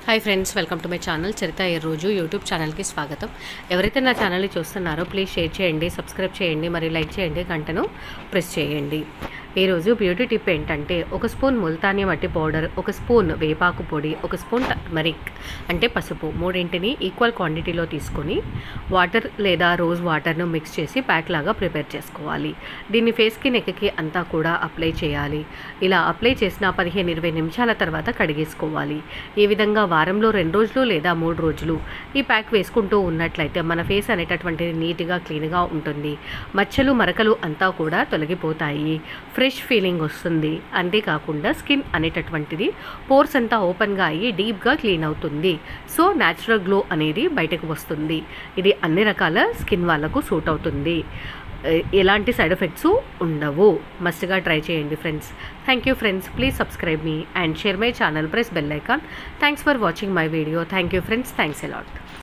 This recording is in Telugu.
hi friends welcome to my channel Charitha ఈ రోజు యూట్యూబ్ ఛానల్కి స్వాగతం ఎవరైతే నా ఛానల్ని చూస్తున్నారో ప్లీజ్ షేర్ చేయండి సబ్స్క్రైబ్ చేయండి మరియు లైక్ చేయండి గంటను ప్రెస్ చేయండి ఈరోజు బ్యూటీ టిప్ ఏంటంటే ఒక స్పూన్ ముల్తానీ మట్టి పౌడర్ ఒక స్పూన్ వేపాకు పొడి ఒక స్పూన్ టర్మరిక్ అంటే పసుపు మూడింటిని ఈక్వల్ క్వాంటిటీలో తీసుకొని వాటర్ లేదా రోజ్ వాటర్ను మిక్స్ చేసి ప్యాక్ లాగా ప్రిపేర్ చేసుకోవాలి దీన్ని ఫేస్కి నెక్కి అంతా కూడా అప్లై చేయాలి ఇలా అప్లై చేసిన పదిహేను ఇరవై నిమిషాల తర్వాత కడిగేసుకోవాలి ఈ విధంగా వారంలో రెండు రోజులు లేదా మూడు రోజులు ఈ ప్యాక్ వేసుకుంటూ ఉన్నట్లయితే మన ఫేస్ అనేటటువంటిది నీట్గా క్లీన్గా ఉంటుంది మచ్చలు మరకలు అంతా కూడా తొలగిపోతాయి ఫ్రెష్ ఫీలింగ్ వస్తుంది అంతేకాకుండా స్కిన్ అనేటటువంటిది పోర్స్ అంతా ఓపెన్గా అయ్యి డీప్గా క్లీన్ అవుతుంది సో న్యాచురల్ గ్లో అనేది బయటకు వస్తుంది ఇది అన్ని రకాల స్కిన్ వాళ్ళకు సూట్ అవుతుంది ఎ- ఎలాంటి సైడ్ ఎఫెక్ట్స్ ఉండవు మస్ట్గా ట్రై చేయండి friends thank you friends please subscribe me and share my channel press bell icon thanks for watching my video thank you friends thanks allot